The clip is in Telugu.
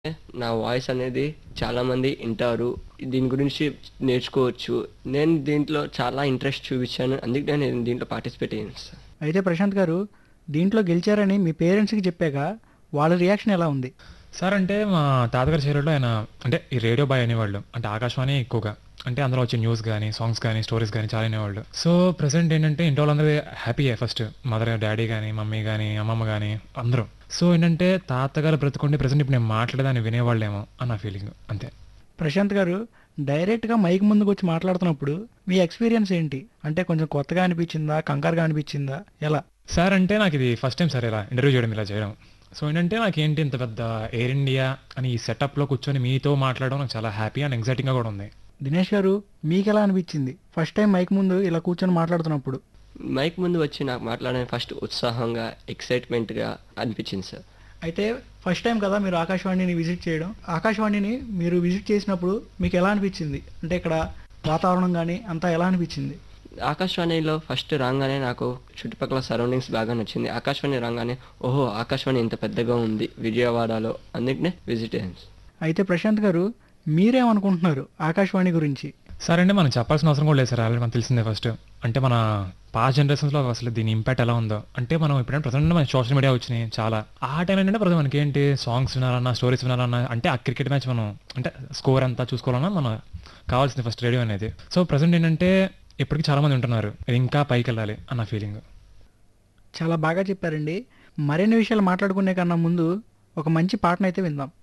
నా వాయిస్ అనేది చాలామంది వింటారు దీని గురించి నేర్చుకోవచ్చు నేను దీంట్లో చాలా ఇంట్రెస్ట్ చూపించాను అందుకే నేను దీంట్లో పార్టిసిపేట్ అయ్యాను సార్ అయితే ప్రశాంత్ గారు దీంట్లో గెలిచారని మీ పేరెంట్స్కి చెప్పాక వాళ్ళ రియాక్షన్ ఎలా ఉంది సార్ అంటే మా తాతగారి చీరలో ఆయన అంటే ఈ రేడియో బాయ్ అనేవాళ్ళు అంటే ఆకాశవాణి ఎక్కువగా అంటే అందులో వచ్చే న్యూస్ కానీ సాంగ్స్ కానీ స్టోరీస్ కానీ చాలా అనేవాళ్ళు సో ప్రెసెంట్ ఏంటంటే ఇంట్లో వాళ్ళందరూ హ్యాపీయే ఫస్ట్ మదర్ డాడీ కానీ మమ్మీ కానీ అమ్మమ్మ కానీ అందరూ సో ఏంటంటే తాతగారు బ్రతుకుంటే ప్రెసెంట్ ఇప్పుడు నేను మాట్లాడేదాన్ని వినేవాళ్ళేమో అన్న ఫీలింగ్ అంతే ప్రశాంత్ గారు డైరెక్ట్గా మైక్ ముందుకు వచ్చి మాట్లాడుతున్నప్పుడు మీ ఎక్స్పీరియన్స్ ఏంటి అంటే కొంచెం కొత్తగా అనిపించిందా కంగారుగా అనిపించిందా ఎలా సార్ అంటే నాకు ఇది ఫస్ట్ టైం సార్ ఇలా ఇంటర్వ్యూ చేయడం ఇలా చేయడం సో ఏంటంటే నాకు ఏంటి ఇంత పెద్ద ఎయిర్ ఇండియా అని ఈ సెటప్లో కూర్చొని మీతో మాట్లాడడం నాకు చాలా హ్యాపీ అండ్ ఎగ్జైటింగ్గా కూడా ఉంది దినేష్ గారు మీకు ఎలా అనిపించింది ఫస్ట్ టైం మైక్ ముందు ఇలా కూర్చొని మాట్లాడుతున్నప్పుడు మైక్ ముందు వచ్చి నాకు మాట్లాడడానికి ఫస్ట్ ఉత్సాహంగా ఎక్సైట్మెంట్గా అనిపించింది సార్ అయితే ఫస్ట్ టైం కదా మీరు ఆకాశవాణిని విజిట్ చేయడం ఆకాశవాణిని మీరు విజిట్ చేసినప్పుడు మీకు ఎలా అనిపించింది అంటే ఇక్కడ వాతావరణం కానీ అంతా ఎలా అనిపించింది ఆకాశవాణిలో ఫస్ట్ రాగానే నాకు చుట్టుపక్కల సరౌండింగ్స్ బాగా నచ్చింది ఆకాశవాణి రాగానే ఓహో ఆకాశవాణి ఇంత పెద్దగా ఉంది విజయవాడలో అందుకనే విజిట్ అయ్యాను సార్. అయితే ప్రశాంత్ గారు మీరేమనుకుంటున్నారు ఆకాశవాణి గురించి సార్ అంటే మనం చెప్పాల్సిన అవసరం కూడా లేదు సార్ ఆల్రెడీ మనకు తెలిసిందే ఫస్ట్ అంటే మన పాస్ట్ జనరేషన్స్లో అసలు దీని ఇంపాక్ట్ ఎలా ఉందో అంటే మనం ఇప్పుడంటే ప్రజెంట్ మన సోషల్ మీడియా వచ్చినాయి చాలా ఆ టైం ఏంటంటే ప్రజెంట్ మనకి ఏంటి సాంగ్స్ వినాలన్నా స్టోరీస్ వినాలన్నా అంటే ఆ క్రికెట్ మ్యాచ్ మనం అంటే స్కోర్ అంతా చూసుకోవాలన్నా మన కావాల్సింది ఫస్ట్ రేడియో అనేది సో ప్రజెంట్ ఏంటంటే ఇప్పటికి చాలా మంది ఉంటున్నారు ఇది ఇంకా పైకి వెళ్ళాలి అన్న ఫీలింగ్ చాలా బాగా చెప్పారండి మరిన్ని విషయాలు మాట్లాడుకునే కన్నా ముందు ఒక మంచి పాటనైతే విందాం